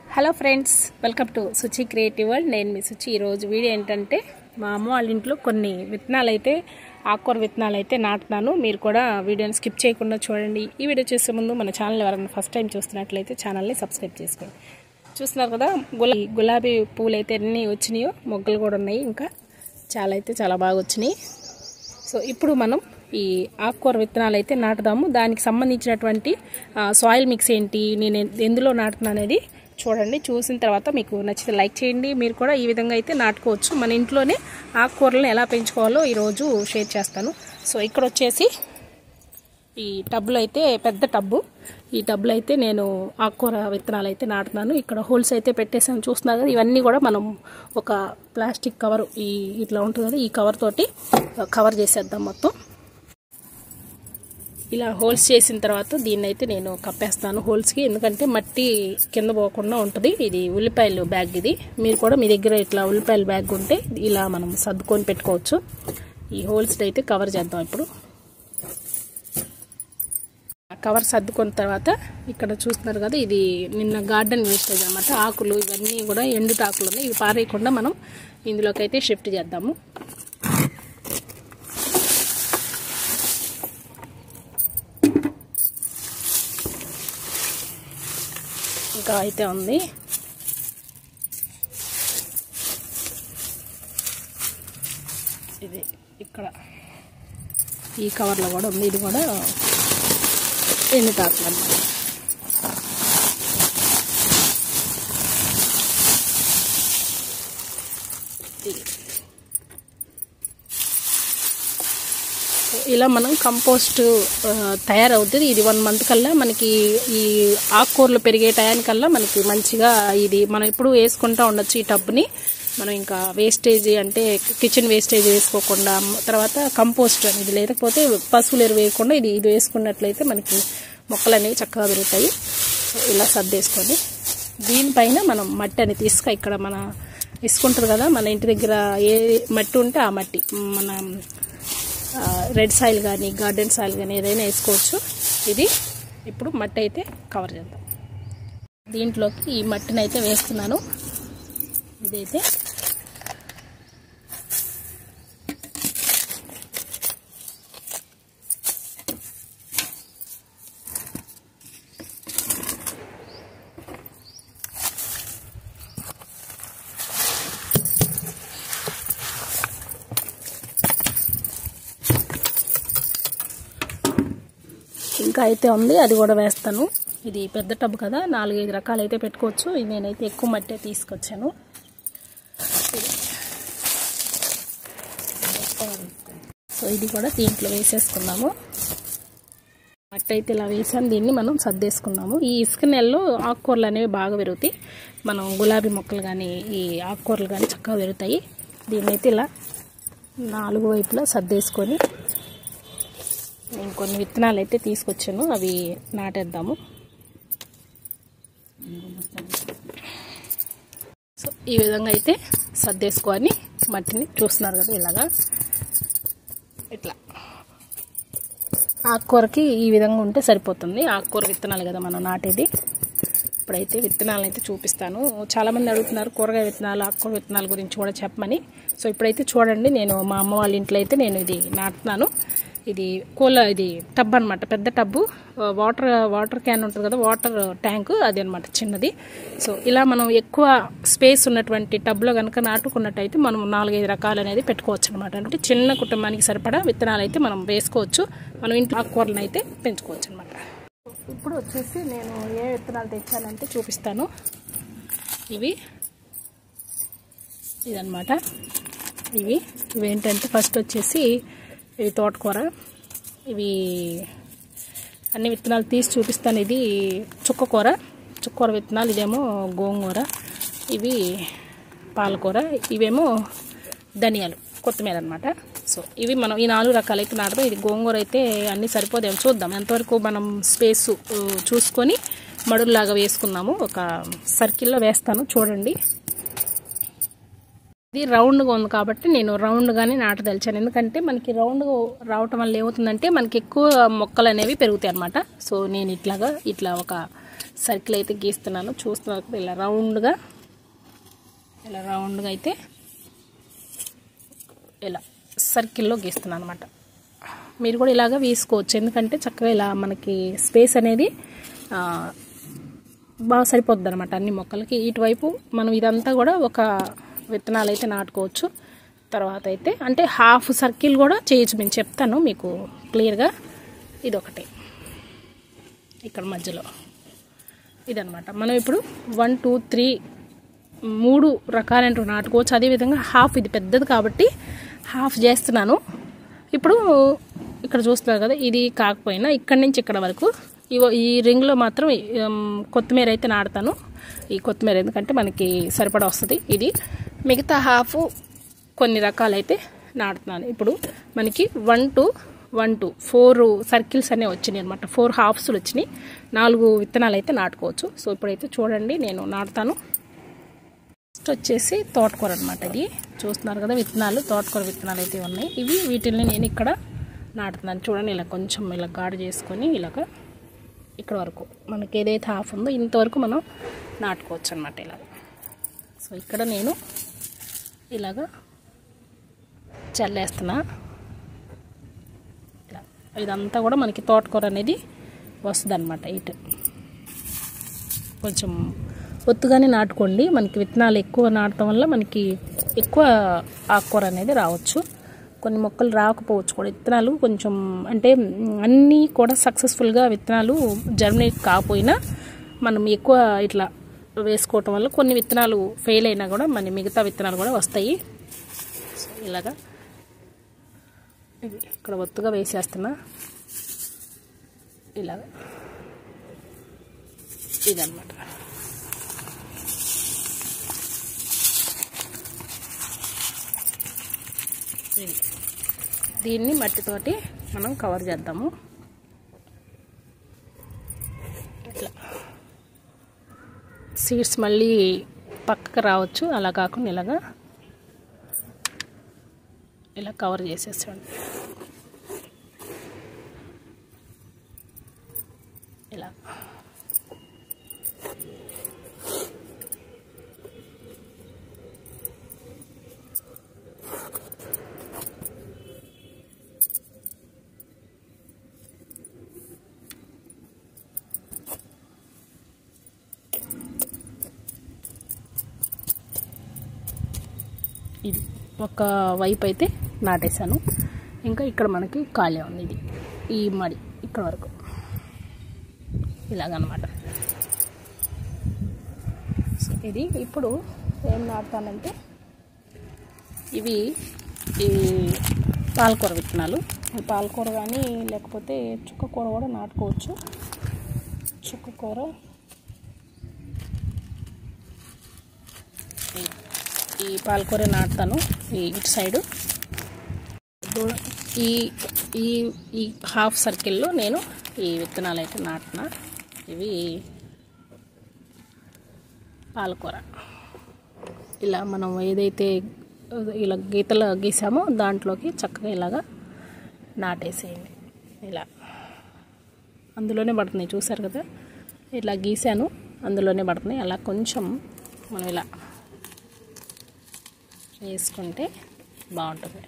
Hello friends welcome to Suchi creative world నేను మీ సుచి ఈరోజు వీడియో ఏంటంటే మా అమ్మ వాళ్ళ ఇంట్లో కొన్ని విత్తనాలు అయితే ఆకుకూర విత్తనాలు అయితే నాటుతాను మీరు కూడా వీడియోని స్కిప్ చేయకుండా చూడండి ఈ వీడియో చూసే ముందు మన ఛానల్ ఎవరైనా ఫస్ట్ టైం చూస్తున్నట్లయితే ఛానల్ని సబ్స్క్రైబ్ చేసుకోండి చూస్తున్నారు కదా గులా గులాబీ పూలు అయితే ఎన్ని వచ్చినాయో మొగ్గలు కూడా ఉన్నాయి ఇంకా చాలా అయితే చాలా బాగా వచ్చినాయి సో ఇప్పుడు మనం ఈ ఆకుకూర విత్తనాలు అయితే నాటుదాము దానికి సంబంధించినటువంటి ఆ, సాయిల్ మిక్స్ ఏంటి నేను ఎ- ఎందులో నాటున్నా అనేది చూడండి చూసిన తర్వాత మీకు నచ్చితే లైక్ చేయండి మీరు కూడా ఈ విధంగా అయితే నాటుకోవచ్చు మన ఇంట్లోనే ఆకుకూరలను ఎలా పెంచుకోవాలో ఈరోజు షేర్ చేస్తాను సో ఇక్కడ వచ్చేసి ఈ టబ్లో అయితే పెద్ద టబ్బు ఈ టబ్లో అయితే నేను ఆకుకూర విత్తనాలు అయితే నాటుతున్నాను ఇక్కడ హోల్స్ అయితే పెట్టేసాను చూస్తున్నారు కదా ఇవన్నీ కూడా మనం ఒక ప్లాస్టిక్ కవర్ ఈ ఇట్లా ఉంటుంది కదా ఈ కవర్ తోటి కవర్ చేసేద్దాం మొత్తం ఇలా హోల్స్ చేసిన తర్వాత దీన్ని అయితే నేను కప్పేస్తాను హోల్స్కి ఎందుకంటే మట్టి కింద పోకుండా ఉంటుంది ఇది ఉల్లిపాయలు బ్యాగ్ ఇది మీరు కూడా మీ దగ్గర ఇట్లా ఉల్లిపాయల బ్యాగ్ ఉంటే ఇలా మనం సర్దుకొని పెట్టుకోవచ్చు ఈ హోల్స్ అయితే కవర్ చేద్దాం ఇప్పుడు కవర్ సర్దుకున్న తర్వాత ఇక్కడ చూస్తున్నారు కదా ఇది నిన్న గార్డెన్ వేస్టేజ్ అనమాట ఆకులు ఇవన్నీ కూడా ఎండు ఆకులు ఉన్నాయి ఇవి పారేయకుండా మనం ఇందులోకి అయితే షిఫ్ట్ చేద్దాము ఇంకా అయితే ఉంది ఇది ఇక్కడ ఈ కవర్లో కూడా ఉంది ఇది కూడా ఎండు తాకులు అన్నమాట ఇది. ఇలా మనం కంపోస్ట్ ఆ, తయారవుతుంది ఇది వన్ మంత్ కల్లా మనకి ఈ ఆకుకూరలు పెరిగే టయానికల్లా మనకి మంచిగా ఇది మనం ఎప్పుడు వేసుకుంటా ఉండొచ్చు ఈ టబ్ని మనం ఇంకా వేస్టేజ్ అంటే కిచెన్ వేస్టేజ్ వేసుకోకుండా తర్వాత కంపోస్ట్ అనేది లేకపోతే పశువులు ఎరువు వేయకుండా ఇది ఇది వేసుకున్నట్లయితే మనకి మొక్కలు అనేవి చక్కగా పెరుగుతాయి సో ఇలా సర్దేసుకొని దీనిపైన మనం మట్టి అని తీసుక ఇక్కడ మన ఇసుకుంటారు కదా మన ఇంటి దగ్గర ఏ మట్టి ఉంటే ఆ మట్టి మన రెడ్ సాయిల్ కానీ గార్డెన్ సాయిల్ కానీ ఏదైనా వేసుకోవచ్చు ఇది ఇప్పుడు మట్టి అయితే కవర్ చేద్దాం దీంట్లోకి ఈ మట్టిని అయితే వేస్తున్నాను ఇదైతే ఇంకా అయితే ఉంది అది కూడా వేస్తాను ఇది పెద్ద టబ్ కదా నాలుగైదు రకాలు అయితే పెట్టుకోవచ్చు ఇది నేనైతే ఎక్కువ మట్టే తీసుకొచ్చాను సో ఇది కూడా దీంట్లో వేసేసుకున్నాము మట్టి అయితే ఇలా వేసాను దీన్ని మనం సర్దేసుకున్నాము ఈ ఇసుక నెలలో ఆకుకూరలు అనేవి బాగా పెరుగుతాయి మనం గులాబీ మొక్కలు కానీ ఈ ఆకుకూరలు కానీ చక్కగా పెరుగుతాయి దీన్ని అయితే ఇలా నాలుగు వైపులా సర్దేసుకొని నేను కొన్ని విత్తనాలు అయితే తీసుకొచ్చాను అవి నాటేద్దాము సో ఈ విధంగా అయితే సర్దేసుకొని మట్టిని చూస్తున్నారు కదా ఇలాగా ఇట్లా ఆకుకూరకి ఈ విధంగా ఉంటే సరిపోతుంది ఆకుకూర విత్తనాలు కదా మనం నాటేది ఇప్పుడైతే విత్తనాలు అయితే చూపిస్తాను చాలామంది అడుగుతున్నారు కూరగాయ విత్తనాలు ఆకుకూర విత్తనాల గురించి కూడా చెప్పమని సో ఇప్పుడైతే చూడండి నేను మా అమ్మ వాళ్ళ ఇంట్లో అయితే నేను ఇది నాటుతున్నాను ఇది కూల ఇది టబ్ అనమాట పెద్ద టబ్బు వాటర్ వాటర్ క్యాన్ ఉంటుంది కదా వాటర్ ట్యాంక్ అది అనమాట చిన్నది సో ఇలా మనం ఎక్కువ స్పేస్ ఉన్నటువంటి టబ్లో కనుక నాటుకున్నట్టయితే మనం నాలుగైదు రకాలు అనేది పెట్టుకోవచ్చు అనమాట అంటే చిన్న కుటుంబానికి సరిపడా విత్తనాలు అయితే మనం వేసుకోవచ్చు మనం ఇంట్లో ఆకుకూరలను అయితే పెంచుకోవచ్చు అనమాట ఇప్పుడు వచ్చేసి నేను ఏ విత్తనాలు తెచ్చానంటే చూపిస్తాను ఇవి ఇదనమాట ఇవి ఇవి ఏంటంటే ఫస్ట్ వచ్చేసి ఇవి తోటకూర ఇవి అన్ని విత్తనాలు తీసి చూపిస్తాను ఇది చుక్కకూర చుక్కకూర విత్తనాలు ఇదేమో గోంగూర ఇవి పాలకూర ఇవేమో ధనియాలు కొత్తిమీర అనమాట సో ఇవి మనం ఈ నాలుగు రకాలు అయితే నాటుదాం ఇది గోంగూర అయితే అన్నీ సరిపోదేమో చూద్దాం ఎంతవరకు మనం స్పేస్ చూసుకొని మడుల్లాగా వేసుకుందాము ఒక సర్కిల్లో వేస్తాను చూడండి ఇది రౌండ్గా ఉంది కాబట్టి నేను రౌండ్గానే నాటదలిచాను ఎందుకంటే మనకి రౌండ్ రావటం వల్ల ఏమవుతుందంటే మనకి ఎక్కువ మొక్కలు అనేవి పెరుగుతాయి అనమాట సో నేను ఇట్లాగా ఇట్లా ఒక సర్కిల్ అయితే గీస్తున్నాను చూస్తున్నారు కదా ఇలా రౌండ్గా ఇలా రౌండ్గా అయితే ఇలా సర్కిల్లో గీస్తున్నాను అనమాట మీరు కూడా ఇలాగ వేసుకోవచ్చు ఎందుకంటే చక్కగా ఇలా మనకి స్పేస్ అనేది ఆ, బాగా సరిపోద్ది అనమాట అన్ని మొక్కలకి ఇటువైపు మనం ఇదంతా కూడా ఒక విత్తనాలు అయితే నాటుకోవచ్చు తర్వాత అయితే అంటే హాఫ్ సర్కిల్ కూడా చేయొచ్చు నేను చెప్తాను మీకు క్లియర్గా ఇదొకటి ఇక్కడ మధ్యలో ఇదనమాట మనం ఇప్పుడు వన్ టూ త్రీ మూడు రకాలైన నాటుకోవచ్చు అదేవిధంగా హాఫ్ ఇది పెద్దది కాబట్టి హాఫ్ చేస్తున్నాను ఇప్పుడు ఇక్కడ చూస్తున్నారు కదా ఇది కాకపోయినా ఇక్కడి నుంచి ఇక్కడ వరకు ఇగో ఈ రింగ్లో మాత్రం ఉమ్, కొత్తిమీర అయితే నాడతాను ఈ కొత్తిమీర ఎందుకంటే మనకి సరిపడా వస్తుంది ఇది మిగతా హాఫ్ కొన్ని రకాలైతే నాటుతున్నాను ఇప్పుడు మనకి one two one two four circles అనేవి వచ్చినాయి అనమాట ఫోర్ హాఫ్స్లు వచ్చినాయి నాలుగు విత్తనాలు అయితే నాటుకోవచ్చు సో ఇప్పుడైతే చూడండి నేను నాటుతాను నెక్స్ట్ వచ్చేసి తోటకూర అనమాట ఇది చూస్తున్నారు కదా విత్తనాలు తోటకూర విత్తనాలు అయితే ఉన్నాయి ఇవి వీటిని నేను ఇక్కడ నాటుతున్నాను చూడండి ఇలా కొంచెం ఇలా గాడు చేసుకొని ఇలాగ ఇక్కడ వరకు మనకి ఏదైతే హాఫ్ ఉందో ఇంతవరకు మనం నాటుకోవచ్చు అనమాట ఇలా సో ఇక్కడ నేను ఇలాగ చల్లేస్తున్నా ఇలా ఇదంతా కూడా మనకి తోటకూర అనేది వస్తుంది అనమాట ఇటు కొంచెం ఒత్తుగానే నాటుకోండి మనకి విత్తనాలు ఎక్కువ నాటడం వల్ల మనకి ఎక్కువ ఆకుకూర అనేది రావచ్చు కొన్ని మొక్కలు రాకపోవచ్చు కూడా విత్తనాలు కొంచెం అంటే మ్, అన్నీ కూడా సక్సెస్ఫుల్గా విత్తనాలు జర్మినేట్ కాకపోయినా మనం ఎక్కువ ఇట్లా వేసుకోవటం వల్ల కొన్ని విత్తనాలు ఫెయిల్ అయినా కూడా మన మిగతా విత్తనాలు కూడా వస్తాయి సో ఇలాగా ఇది ఇక్కడ ఒత్తుగా వేసేస్తున్నా ఇలాగా ఇదన్నమాట ఇది దీన్ని మట్టితోటి మనం కవర్ చేద్దాము ఇట్లా సీడ్స్ మళ్ళీ పక్కకు రావచ్చు అలా కాకుండా ఇలాగా ఇలా కవర్ చేసేసండి ఇలా ఇది ఒక వైపు అయితే నాటేశాను ఇంకా ఇక్కడ మనకి ఖాళీ ఉంది ఇది ఈ మడి ఇక్కడ వరకు ఇలాగనమాట సో ఇది ఇప్పుడు ఏం నాటుతానంటే ఇవి ఈ పాలకూర విత్తనాలు ఈ పాలకూర కానీ లేకపోతే చుక్కకూర కూడా నాటుకోవచ్చు చుక్కకూర ఈ- ఈ పాలకూర నాటుతాను ఈ ఇటు సైడు దూ- ఈ ఈ ఈ హాఫ్ సర్కిల్లో నేను ఈ విత్తనాలు అయితే నాటిన ఇవి పాలకూర ఇలా మనం ఏదైతే ఇలా గీతలు గీసామో దాంట్లోకి చక్కగా ఇలాగా నాటేసేయండి ఇలా అందులోనే పడుతున్నాయి చూసారు కదా ఇలా గీసాను అందులోనే పడుతున్నాయి అలా కొంచెం మనం ఇలా వేసుకుంటే బాగుంటుంది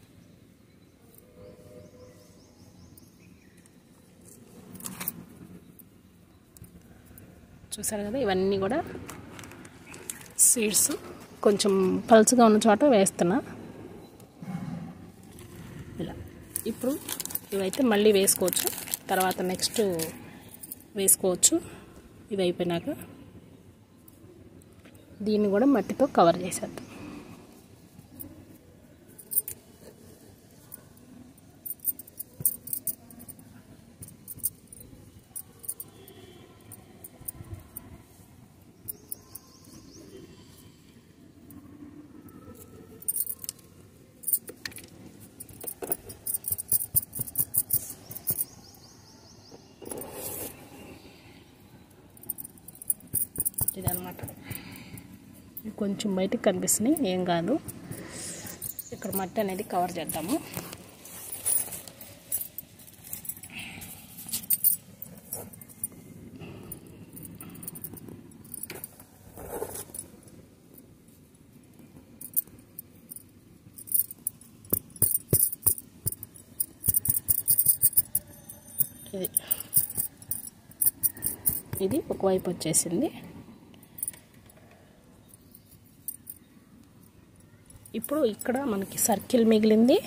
చూసారు కదా ఇవన్నీ కూడా సీడ్స్ కొంచెం పలుచగా ఉన్న చోట వేస్తున్నా ఇలా ఇప్పుడు ఇవైతే మళ్ళీ వేసుకోవచ్చు తర్వాత నెక్స్ట్ వేసుకోవచ్చు ఇది అయిపోయినాక దీన్ని కూడా మట్టితో కవర్ చేసేద్దాం ఇదనమాట కొంచెం బయటకు కనిపిస్తున్నాయి ఏం కాదు ఇక్కడ మట్టి అనేది కవర్ చేద్దాము ఇది ఒకవైపు వచ్చేసింది ఇప్పుడు ఇక్కడ మనకి సర్కిల్ మిగిలింది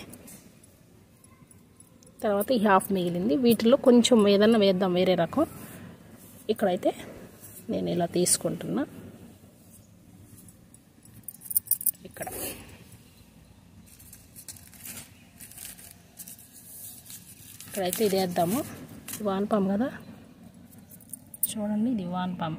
తర్వాత ఈ హాఫ్ మిగిలింది వీటిలో కొంచెం ఏదన్నా వేద్దాం వేరే రకం ఇక్కడైతే నేను ఇలా తీసుకుంటున్నా ఇక్కడ ఇక్కడైతే ఇది వేద్దాము వానపాము కదా చూడండి ఇది వానపాము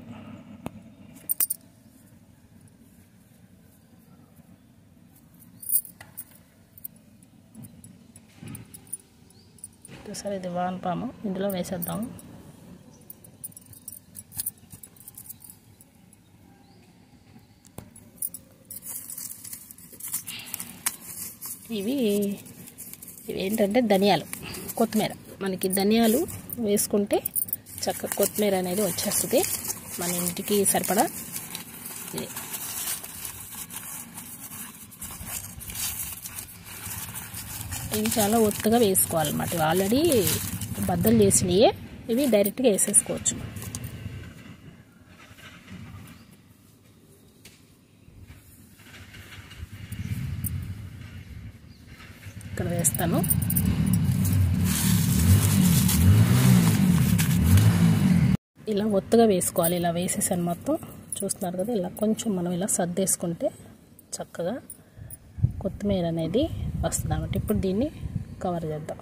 సరే ఇది వానపాము ఇందులో వేసేద్దాము ఇవి ఇవి ఏంటంటే ధనియాలు కొత్తిమీర మనకి ధనియాలు వేసుకుంటే చక్క కొత్తిమీర అనేది వచ్చేస్తుంది మన ఇంటికి సరిపడా ఇది ఇవి చాలా ఒత్తుగా వేసుకోవాలన్నమాట ఇవి ఆల్రెడీ బద్దలు చేసినవి ఇవి డైరెక్ట్గా వేసేసుకోవచ్చు ఇక్కడ వేస్తాను ఇలా ఒత్తుగా వేసుకోవాలి ఇలా వేసేసాను మొత్తం చూస్తున్నారు కదా ఇలా కొంచెం మనం ఇలా సర్దేసుకుంటే చక్కగా కొత్తిమీర అనేది వస్తుంది అన్నమాట ఇప్పుడు దీన్ని కవర్ చేద్దాం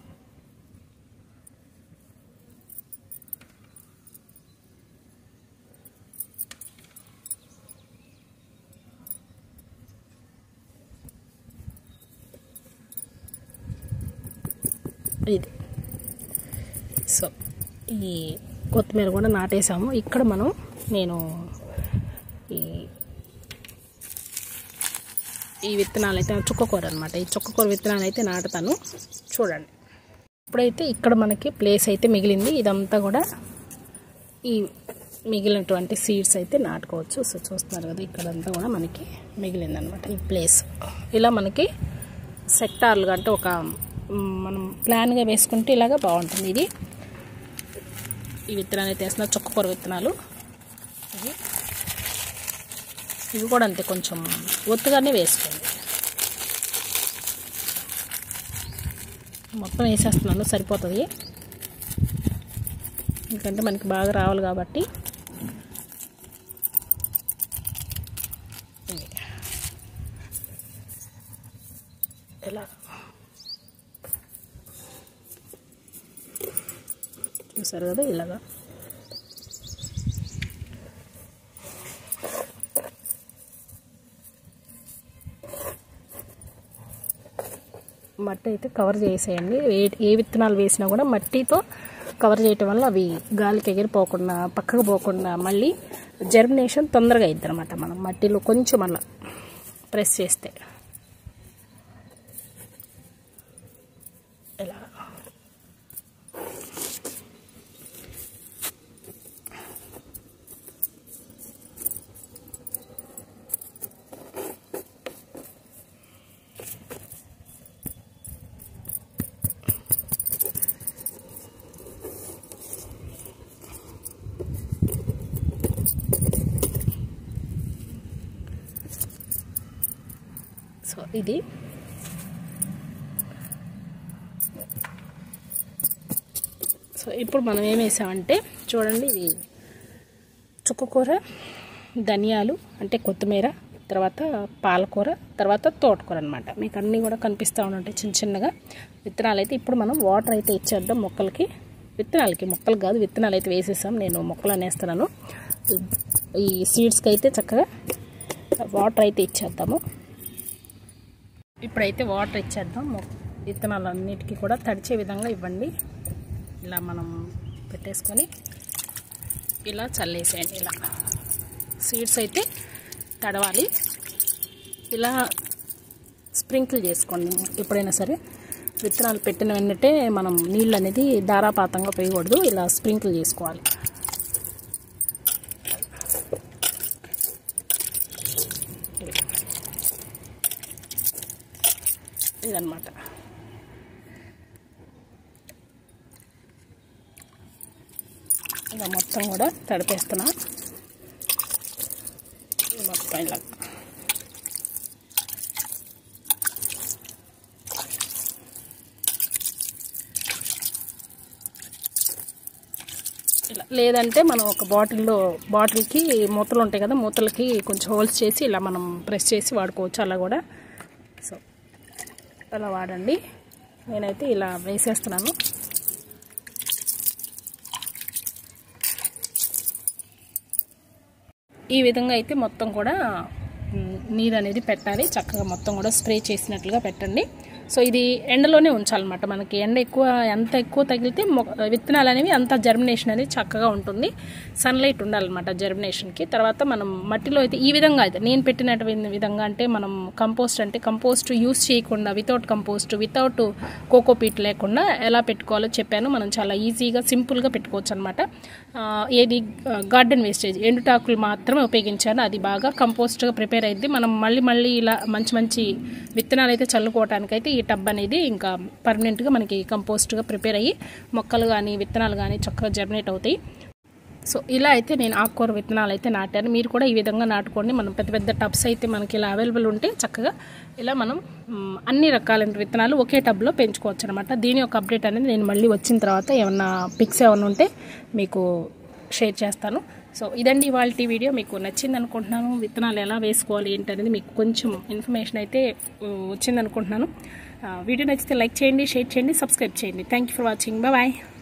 ఇది సో ఈ కొత్తిమీర కూడా నాటేసాము ఇక్కడ మనం నేను ఈ ఈ విత్తనాలు అయితే చుక్కకూర అనమాట ఈ చుక్కకూర విత్తనాలు అయితే నాటుతాను చూడండి ఇప్పుడైతే ఇక్కడ మనకి ప్లేస్ అయితే మిగిలింది ఇదంతా కూడా ఈ మిగిలినటువంటి సీడ్స్ అయితే నాటుకోవచ్చు సో చూస్తున్నారు కదా ఇక్కడంతా కూడా మనకి మిగిలింది అనమాట ఈ ప్లేస్ ఇలా మనకి సెక్టార్లుగా అంటే ఒక మనం ప్లాన్గా వేసుకుంటే ఇలాగా బాగుంటుంది ఇది ఈ విత్తనాలు అయితే వేసిన చుక్కకూర విత్తనాలు ఇవి ఇవి కూడా అంతే కొంచెం ఒత్తుగానే వేసుకోండి మొత్తం వేసేస్తున్నాను సరిపోతుంది ఎందుకంటే మనకి బాగా రావాలి కాబట్టి ఎలా చూసారు కదా ఇలాగా మట్టి అయితే కవర్ చేసేయండి ఏ ఏ విత్తనాలు వేసినా కూడా మట్టితో కవర్ చేయటం వల్ల అవి గాలికి ఎగిరిపోకుండా పక్కకు పోకుండా మళ్ళీ జర్మినేషన్ తొందరగా అయిద్ది అనమాట మనం మట్టిలో కొంచెం అలా ప్రెస్ చేస్తే ఇలా సో ఇది సో ఇప్పుడు మనం ఏం వేసామంటే చూడండి ఇది చుక్కకూర ధనియాలు అంటే కొత్తిమీర తర్వాత పాలకూర తర్వాత తోటకూర అనమాట మీకు అన్నీ కూడా కనిపిస్తూ ఉంటాయి చిన్న చిన్నగా విత్తనాలు అయితే ఇప్పుడు మనం వాటర్ అయితే ఇచ్చేద్దాం మొక్కలకి విత్తనాలకి మొక్కలు కాదు విత్తనాలు అయితే వేసేసాం నేను మొక్కలు అనేస్తున్నాను ఈ సీడ్స్కి అయితే చక్కగా వాటర్ అయితే ఇచ్చేద్దాము ఇప్పుడైతే వాటర్ ఇచ్చేద్దాం విత్తనాలన్నిటికీ కూడా తడిచే విధంగా ఇవ్వండి ఇలా మనం పెట్టేసుకొని ఇలా చల్లేసేయండి ఇలా సీడ్స్ అయితే తడవాలి ఇలా స్ప్రింకిల్ చేసుకోండి ఎప్పుడైనా సరే విత్తనాలు పెట్టిన వెంటనే మనం నీళ్ళు అనేది ధారాపాతంగా పోయకూడదు ఇలా స్ప్రింకిల్ చేసుకోవాలి ఇదన్నమాట ఇలా మొత్తం కూడా తడిపేస్తున్నా ఇది మొత్తం ఇలా ఇలా లేదంటే మనం ఒక బాటిల్లో బాటిల్కి మూతలు ఉంటాయి కదా మూతలకి కొంచెం హోల్స్ చేసి ఇలా మనం ప్రెస్ చేసి వాడుకోవచ్చు అలా కూడా సో అలా వాడండి నేనైతే ఇలా వేసేస్తున్నాను ఈ విధంగా అయితే మొత్తం కూడా మ్, నీరు అనేది పెట్టాలి చక్కగా మొత్తం కూడా స్ప్రే చేసినట్లుగా పెట్టండి సో ఇది ఎండలోనే ఉంచాలన్నమాట మనకి ఎండ ఎక్కువ ఎంత ఎక్కువ తగిలితే మొ- విత్తనాలు అనేవి అంత జర్మినేషన్ అనేది చక్కగా ఉంటుంది సన్లైట్ ఉండాలన్నమాట జర్మినేషన్కి తర్వాత మనం మట్టిలో అయితే ఈ విధంగా అయితే నేను పెట్టినటువంటి విధంగా అంటే మనం కంపోస్ట్ అంటే కంపోస్ట్ యూస్ చేయకుండా వితౌట్ కంపోస్ట్ వితౌట్ కోకోపీట్ లేకుండా ఎలా పెట్టుకోవాలో చెప్పాను మనం చాలా ఈజీగా సింపుల్గా పెట్టుకోవచ్చు అనమాట ఏది గార్డెన్ వేస్టేజ్ ఎండుటాకులు మాత్రమే ఉపయోగించాను అది బాగా కంపోస్ట్గా ప్రిపేర్ అయింది మనం మళ్ళీ మళ్ళీ ఇలా మంచి మంచి విత్తనాలు అయితే చల్లుకోవడానికి అయితే ఈ టబ్ అనేది ఇంకా పర్మనెంట్గా మనకి కంపోస్ట్గా ప్రిపేర్ అయ్యి మొక్కలు కానీ విత్తనాలు కానీ చక్కగా జర్మినేట్ అవుతాయి సో ఇలా అయితే నేను ఆకుకూర విత్తనాలు అయితే నాటాను మీరు కూడా ఈ విధంగా నాటుకోండి మనం పెద్ద పెద్ద టబ్స్ అయితే మనకి ఇలా అవైలబుల్ ఉంటే చక్కగా ఇలా మనం మ్, అన్ని రకాలైన విత్తనాలు ఒకే టబ్లో పెంచుకోవచ్చు అనమాట దీని యొక్క అప్డేట్ అనేది నేను మళ్ళీ వచ్చిన తర్వాత ఏమన్నా పిక్స్ ఏమన్నా ఉంటే మీకు షేర్ చేస్తాను సో ఇదండి ఇవాళ వీడియో మీకు నచ్చింది అనుకుంటున్నాను విత్తనాలు ఎలా వేసుకోవాలి ఏంటి అనేది మీకు కొంచెం ఇన్ఫర్మేషన్ అయితే వచ్చింది అనుకుంటున్నాను వీడియో నచ్చితే లైక్ చేయండి షేర్ చేయండి సబ్స్క్రైబ్ చేయండి thank you for watching bye